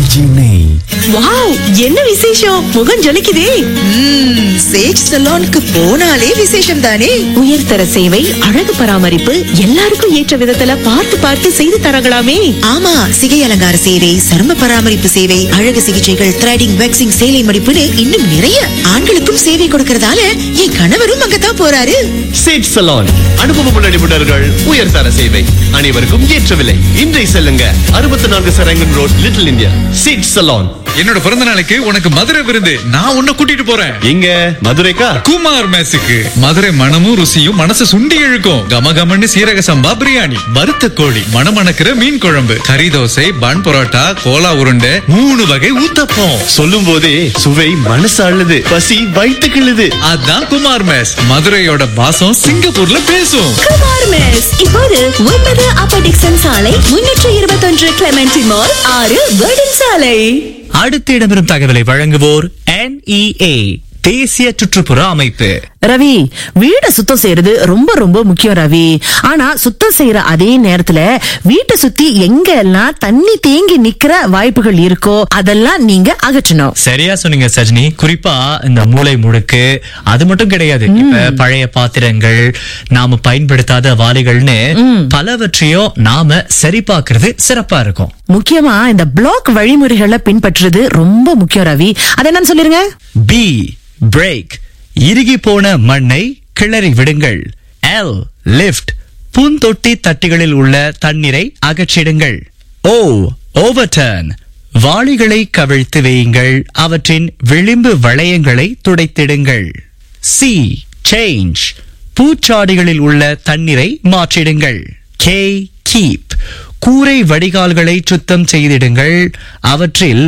RKG நெய் wow என்ன விசேஷம் முகம் ஜொலிக்குதே ம்ம், சேஜ் சலூனுக்கு போனாலே விசேஷம் தானே உயர்தர சேவை அழகு பராமரிப்பு எல்லாருக்கும் ஏற்ற விதத்துல பார்த்து பார்த்து செய்து தராங்களாமே ஆமா சிகை அலங்கார சேவை சரும பராமரிப்பு சேவை அழகு சிகிச்சைகள் த்ரெடிங் வேக்சிங் சேலை மடிப்புன்னு இன்னும் நிறைய ஆண்களுக்கும் சேவை கொடுக்கறதால என் கணவரும் அங்கதான் போறாரு சேட் சலான் அனுபவமுள்ள நிபுணர்கள் உயர்தர சேவை அனைவருக்கும் ஏற்ற விலை இன்றை செல்லுங்க அறுபத்தி நான்கு சரங்கன் ரோட் லிட்டில் இந்தியா சேட் சலான் என்னோட பிறந்த நாளைக்கு உனக்கு மதுரை விருந்து நான் உன்னை கூட்டிட்டு போறேன் எங்க மதுரைக்கா குமார் மேசுக்கு மதுரை மனமும் ருசியும் மனசு சுண்டி இழுக்கும் கமகமன்னு சீரக சம்பா பிரியாணி வறுத்த கோழி மணமணக்கிற மீன் குழம்பு கறி தோசை பன் பரோட்டா கோலா உருண்டை மூணு வகை ஊத்தப்பம் சொல்லும் போதே சுவை மனசு அள்ளுது பசி வயிற்று கிள்ளுது அதான் குமார் மேஸ் மதுரையோட பாசம் சிங்கப்பூர்ல பேசும் குமார் மெஸ் இப்போது ஒன்பது அப்பர் டிக்சன் சாலை முன்னூற்று இருபத்தொன்று கிளமெண்டி மால் ஆறு வேர்டன் சாலை அடுத்த இடம்பெறும் தகவலை வழங்குவோர் NEA தேசிய சுற்றுப்புற அமைப்பு ரவி வீட சுத்தம் செய்யறது ரொம்ப ரொம்ப முக்கியம் ரவி ஆனா சுத்தம் செய்யற அதே நேரத்துல வீட்டை சுத்தி எங்க எல்லாம் தண்ணி தேங்கி நிக்கிற வாய்ப்புகள் இருக்கோ அதெல்லாம் நீங்க அகற்றணும் சரியா சொன்னீங்க சஜினி குறிப்பா இந்த மூளை முடுக்கு அது மட்டும் கிடையாது இப்ப பழைய பாத்திரங்கள் நாம பயன்படுத்தாத வாளிகள்னு பலவற்றையும் நாம சரி பார்க்கிறது சிறப்பா இருக்கும் முக்கியமா இந்த பிளாக் வழிமுறைகளை பின்பற்றுறது ரொம்ப முக்கியம் ரவி அது என்னன்னு சொல்லிருங்க பி பிரேக் இறுகி போன மண்ணை கிளறி விடுங்கள் எல் லிஃப்ட் பூந்தொட்டி தட்டிகளில் உள்ள தண்ணீரை அகற்றிடுங்கள் ஓ ஓவர்டர்ன் வாளிகளை கவிழ்த்து வையுங்கள் அவற்றின் விளிம்பு வளையங்களை துடைத்திடுங்கள் சி சேஞ்ச் பூச்சாடிகளில் உள்ள தண்ணீரை மாற்றிடுங்கள் கே கீப் கூரை வடிகால்களை சுத்தம் செய்திடுங்கள் அவற்றில்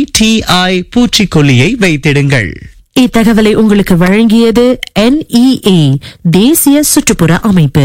பிடிஐ பூச்சிக்கொல்லியை வைத்திடுங்கள் இத்தகவலை உங்களுக்கு வழங்கியது NEA தேசிய சுற்றுப்புற அமைப்பு